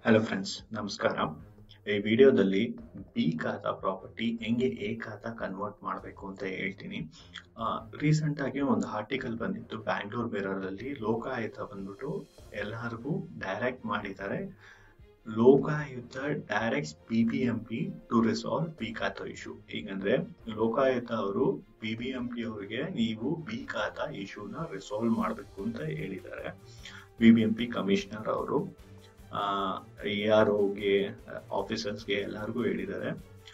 Hello friends ನಮಸ್ಕಾರ ಈ ವಿಡಿಯೋದಲ್ಲಿ ಬಿ ಖಾತಾ ಪ್ರಾಪರ್ಟಿ ಹೆಂಗೆ ಎ ಖಾತಾ ಕನ್ವರ್ಟ್ ಮಾಡಬೇಕು ಅಂತ ಹೇಳ್ತೀನಿ ರೀಸೆಂಟ್ ಆಗಿ ಒಂದು ಆರ್ಟಿಕಲ್ ಬಂದಿತ್ತು ಬ್ಯಾಂಗ್ಳೂರ್ ಮಿರರಲ್ಲಿ ಲೋಕಾಯುತ ಬಂದ್ಬಿಟ್ಟು ಎಲ್ಲರಿಗೂ ಡೈರೆಕ್ಟ್ ಮಾಡಿದ್ದಾರೆ Lokayukta direct B B M P to resolve B khata issue ಈಗಂದ್ರೆ ಲೋಕಾಯುತ ಅವರು ಬಿ ಬಿ ಎಂ ಪಿ ಅವರಿಗೆ ನೀವು ಬಿ ಖಾತಾ ಇಶ್ಯೂನ ರಿಸಾಲ್ವ್ ಮಾಡಬೇಕು ಅಂತ ಹೇಳಿದ್ದಾರೆ B B M P commissioner ಅವರು ಎ ಆರ್ ಓಗೆ ಆಫೀಸರ್ಸ್ಗೆ ಎಲ್ಲರಿಗೂ ಹೇಳಿದ್ದಾರೆ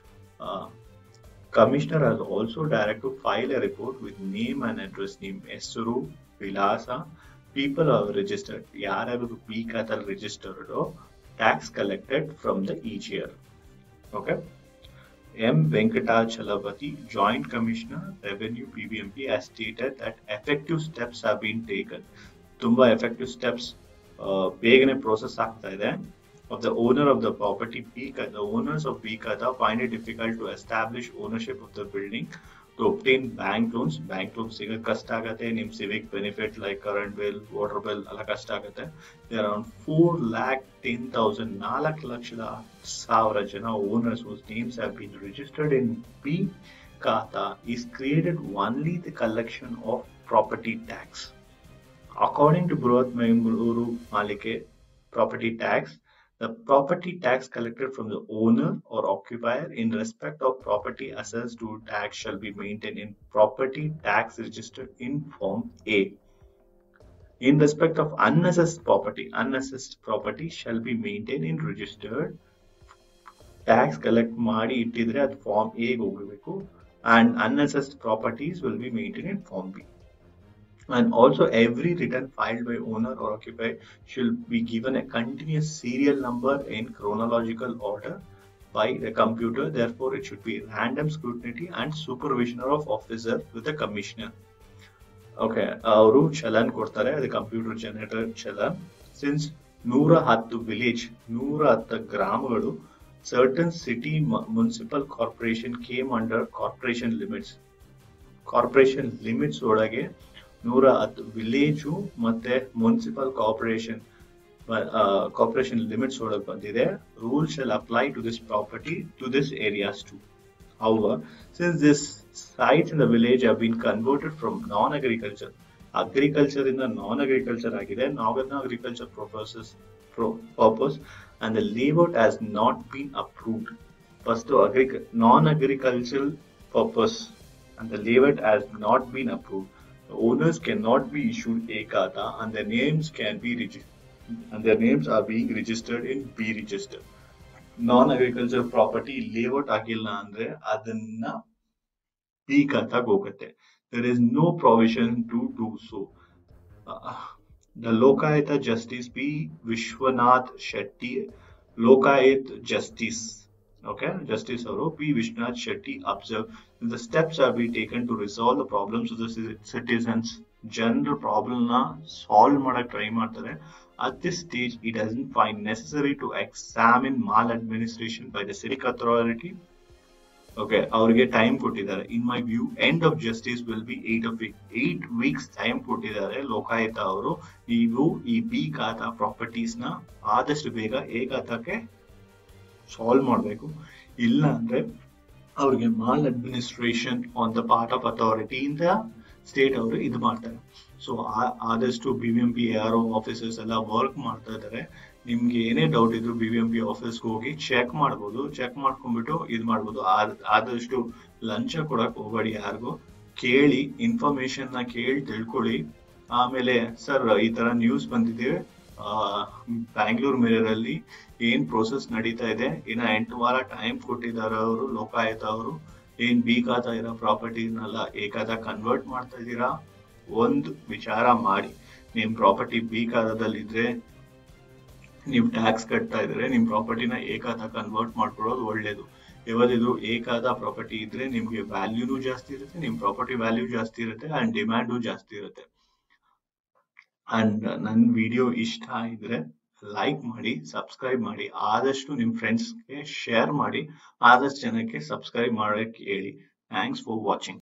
commissioner as also direct to file a report with name and address ನಿಮ್ಮ ಹೆಸರು ವಿಳಾಸ ಪೀಪಲ್ ಆರ್ ರಿಜಿಸ್ಟರ್ಡ್ ಯಾರ್ಯಾರು ಬಿ ಖಾತಲ್ಲಿ registered tax collected from the each year okay M Venkatachalapathi joint commissioner revenue P B M P has stated that effective steps have been taken ತುಂಬಾ effective steps ಬೇಗನೆ process ಆಗ್ತಾ ಇದೆ of the owner of the property Bika, the owners of Bikata find it difficult to establish ownership of the building to obtain bank loans. Bank loans ಸಿಗೋದು ಕಷ್ಟ ಆಗತ್ತೆ ನಿಮ್ civic benefit like current bill water bill ಎಲ್ಲ ಕಷ್ಟ ಆಗುತ್ತೆ around four lakh ten thousand ನಾಲ್ಕು ಲಕ್ಷದ ಸಾವಿರ ಜನ owners whose names have been registered in B Kata is created only the collection of property tax. According to Bruhat Mangaluru Malike property tax, the property tax collected from the owner or occupier in respect of property assessed to tax shall be maintained in property tax registered in Form A. In respect of unassessed property, unassessed property shall be maintained in registered tax collect ಮಾಡಿ ಇಟ್ಟಿದ್ರೆ ಅದು form A ಹೋಗಬೇಕು and unassessed properties will be maintained in form B. And also every return filed by owner or occupier should be given a continuous serial number in chronological order by the computer. Therefore, it should be random scrutiny and supervision of officer with the commissioner. Okay ಅವರು ಚಲನ್ ಕೊಡ್ತಾರೆ ಅದು computer generator challan since ನೂರ ಹತ್ತು village ನೂರ ಹತ್ತು ಗ್ರಾಮಗಳು certain city municipal corporation came under corporation limits corporation limits ಒಳಗೆ ನೂರ ಹತ್ತು ವಿಲೇಜು ಮತ್ತೆ ಮುನ್ಸಿಪಲ್ ಕಾರ್ಪೊರೇಷನ್ ಕಾರ್ಪೊರೇಷನ್ ಲಿಮಿಟ್ಸ್ ಒಳಗೆ ಬಂದಿದೆ rule shall apply to this property to this areas to However, since this sites in the village have been converted from non-agriculture, agriculture in the non-agriculture agide, non-agriculture purposes pro- purpose, and the layout has not been approved. First, to agric- non-agricultural purpose, and the layout has not been approved. The owners cannot be issued a kata, and their names can be registered, and their names are being registered in B register. Non agriculture property layout ಆಗಿಲ್ಲ ಅಂದ್ರೆ ಅದನ್ನ B ಖಾತಾಗ ಹೋಗುತ್ತೆ there is no provision to do so the Lokayukta justice P Vishwanath Shetty Lokayukta justice okay justice ಅವರು P Vishwanath Shetty observe the steps are be taken to resolve the problems of the citizens ಜನರ problem ನ solve ಮಾಡಕ್ try ಮಾಡ್ತಾರೆ At this stage, it doesn't find necessary to examine maladministration by the civic authority. Okay ಅವ್ರಿಗೆ time ಕೊಟ್ಟಿದ್ದಾರೆ in my view end of justice will be eight of week eight weeks time ಕೊಟ್ಟಿದ್ದಾರೆ ಲೋಕಾಯುತ ಅವರು ನೀವು ಈ B ಖಾತಾ properties ನ ಆದಷ್ಟು ಬೇಗ ಎ ಖಾತಾಕ್ಕೆ ಸಾಲ್ವ್ ಮಾಡಬೇಕು ಇಲ್ಲ ಅಂದ್ರೆ ಅವ್ರಿಗೆ maladministration on the part of authority ಇಂದ ಸ್ಟೇಟ್ ಅವರು ಇದು ಮಾಡ್ತಾರೆ ಸೊ ಆದಷ್ಟು B B M P R officers ಎಲ್ಲ ವರ್ಕ್ ಮಾಡ್ತಾ ಇದ್ದಾರೆ ನಿಮ್ಗೆ ಏನೇ ಡೌಟ್ ಇದ್ರು ಬಿ ಬಿ ಎಂ ಪಿ ಆಫೀಸ್ಗೆ ಹೋಗಿ ಚೆಕ್ ಮಾಡ್ಬೋದು ಚೆಕ್ ಮಾಡ್ಕೊಂಡ್ಬಿಟ್ಟು ಇದು ಮಾಡ್ಬೋದು ಆದಷ್ಟು ಲಂಚ ಕೊಡಕ್ ಹೋಗಬೇಡಿ ಯಾರಿಗೂ ಕೇಳಿ ಇನ್ಫಾರ್ಮೇಶನ್ ನ ಕೇಳಿ ತಿಳ್ಕೊಳ್ಳಿ ಆಮೇಲೆ ಸರ್ ಈ ತರ ನ್ಯೂಸ್ ಬಂದಿದೆ ಬ್ಯಾಂಗ್ಳೂರ್ ಮಿರರ್ ಅಲ್ಲಿ ಏನ್ ಪ್ರೋಸೆಸ್ ನಡೀತಾ ಇದೆ ಇನ್ನ ಎಂಟು ವಾರ ಟೈಮ್ ಕೊಟ್ಟಿದ್ದಾರೆ ಅವರು ಲೋಕಾಯುತ ಅವರು ಏನ್ ಬಿ ಖಾತಾ ಇರೋ ಪ್ರಾಪರ್ಟಿನೆಲ್ಲ ಎ ಖಾತಾ ಕನ್ವರ್ಟ್ ಮಾಡ್ತಾ ಇದ್ದೀರಾ ಒಂದು ವಿಚಾರ ಮಾಡಿ ನಿಮ್ ಪ್ರಾಪರ್ಟಿ ಬಿ ಖಾತಾದಲ್ಲಿ ಇದ್ರೆ ನೀವು ಟ್ಯಾಕ್ಸ್ ಕಟ್ತಾ ಇದ್ರೆ ನಿಮ್ ಪ್ರಾಪರ್ಟಿನ ಎ ಖಾತಾ ಕನ್ವರ್ಟ್ ಮಾಡ್ಕೊಳ್ಳೋದು ಒಳ್ಳೇದು ಯಾವ್ದಿದ್ರು ಎ ಖಾತಾ ಪ್ರಾಪರ್ಟಿ ಇದ್ರೆ ನಿಮ್ಗೆ ವ್ಯಾಲ್ಯೂನು ಜಾಸ್ತಿ ಇರುತ್ತೆ ನಿಮ್ ಪ್ರಾಪರ್ಟಿ ವ್ಯಾಲ್ಯೂ ಜಾಸ್ತಿ ಇರುತ್ತೆ ಅಂಡ್ ಡಿಮ್ಯಾಂಡು ಜಾಸ್ತಿ ಇರುತ್ತೆ ಅಂಡ್ ನನ್ ವಿಡಿಯೋ ಇಷ್ಟ ಇದ್ರೆ ಲೈಕ್ ಮಾಡಿ ಸಬ್ಸ್ಕ್ರೈಬ್ ಮಾಡಿ ಆದಷ್ಟು ನಿಮ್ ಫ್ರೆಂಡ್ಸ್ಗೆ ಶೇರ್ ಮಾಡಿ ಆದಷ್ಟು ಜನಕ್ಕೆ ಸಬ್ಸ್ಕ್ರೈಬ್ ಮಾಡಕ್ಕೆ ಹೇಳಿ ಥ್ಯಾಂಕ್ಸ್ ಫಾರ್ ವಾಚಿಂಗ್